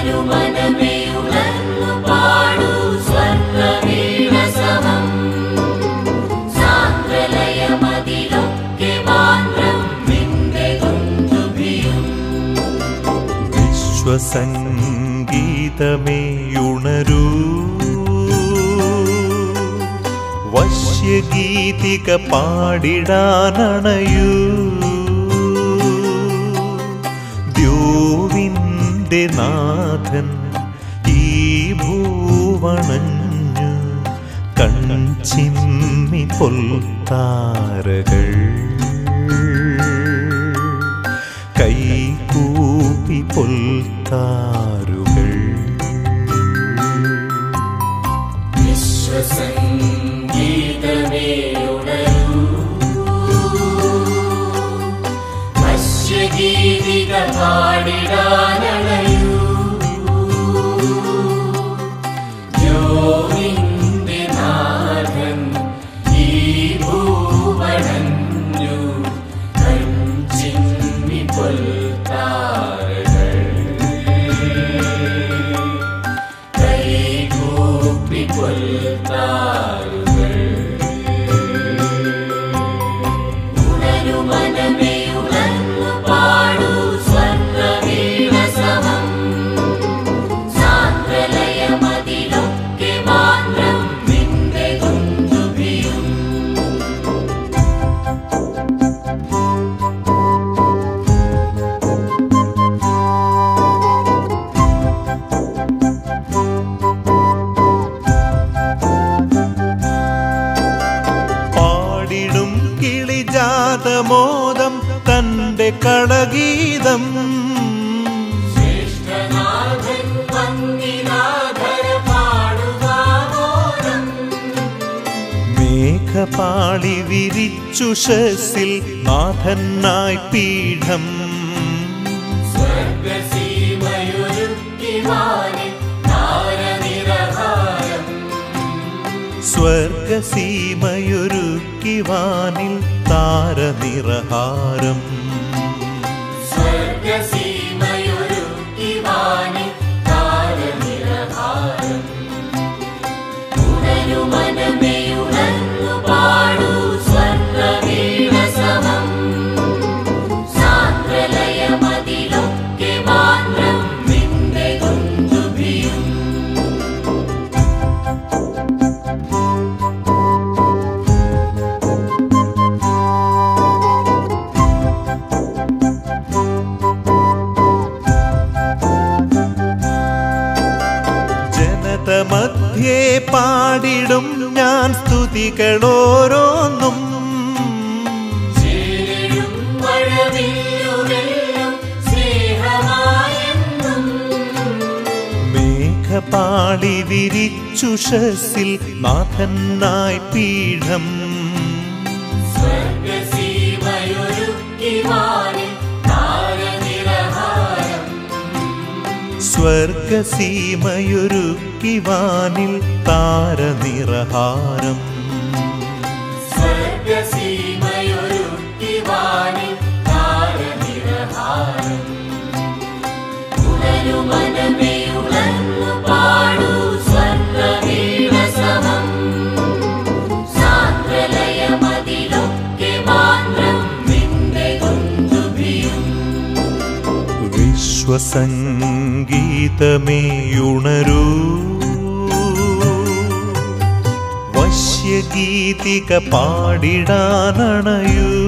ഉണരു മനമേ ഉണർന്നു പാടൂ സ്വർണ്ണവീണസമം സാന്ദ്രലയമതിലൊക്കെ മാന്ത്രം നിന്റെ തുന്തുഭിയും വിശ്വസംഗീതമേ ഉണരൂ വശ്യഗീതിക പാടിടാനണയൂ ദ്യോവിൻ്റെ നാഥൻ ഈ ഭൂവണഞ്ഞു കൺചിമ്മി പൊൽത്താരകൾ കൈകൂപ്പി പൊൽത്താരുകൾ വിശ്വസംഗീതമേ ഉണരൂ വശ്യഗീതിക പാടിടാനണയൂ യോവിന്റെ നാഥൻ ഈ ഭൂവണഞ്ഞു കഞ്ചിമ്മി പൊൽത്താരകൾ കൈകൂപ്പി പൊൽത്താരുകൾ ഉണരു മനമേ ഉണർന്നു പാടൂ സ്വർണ്ണവീണസമം സാന്ദ്രലയമതിലൊക്കെ മാന്ത്രം നിന്റെ തുന്തുഭിയും പാടിടും കിളിജാതമോദം തന്റെ കളഗീതം ശ്രേഷ്ഠനാഥൻ വന്ദിനാഥര പാടുവാമോദം മേഘപാളി വിരിച്ചുഷസിൽ നാഥനായി പീഠം സ്വർഗസീമയൊരുക്കി വാനിൽ താരനിരഹാരം സ്വർഗസീമയൊരുക്കി വാനിൽ താരനിറഹാരം സ്വർഗസീമയൊരുക്കി വാനിൽ താരനിരഹാരം ഉണരു മനമേ ഉണർന്നു പാടൂ സ്വർണ്ണവീണസമം സാന്ദ്രലയമതിലൊക്കെ മാന്ത്രം നിന്റെ തുന്തുഭിയും ജനത മധ്യേ പാടിടും ഞാൻ സ്തുതികളോരോന്നും ചേരും മഴവില്ലുമെല്ലും സ്നേഹമായെന്നും മേഘപാളി വിരിച്ചുഷസിൽ നാഥനായി പീഠം സ്വർഗസീമയൊരുക്കി വാനിൽ താരനിരഹാരം സ്വർഗസീമയൊരുക്കി വാനിൽ താരനിറഹാരം സ്വർഗസീമയൊരുക്കി വാനിൽ താരനിരഹാരം ഉണരു മനമേ ഉണർന്നു പാടൂ സ്വർണ്ണവീണസമം സാന്ദ്രലയമതിലൊക്കെ മാന്ത്രം നിന്റെ തുന്തുഭിയും വിശ്വസംഗീതമേ ഉണരൂ വശ്യഗീതിക പാടിടാനണയൂ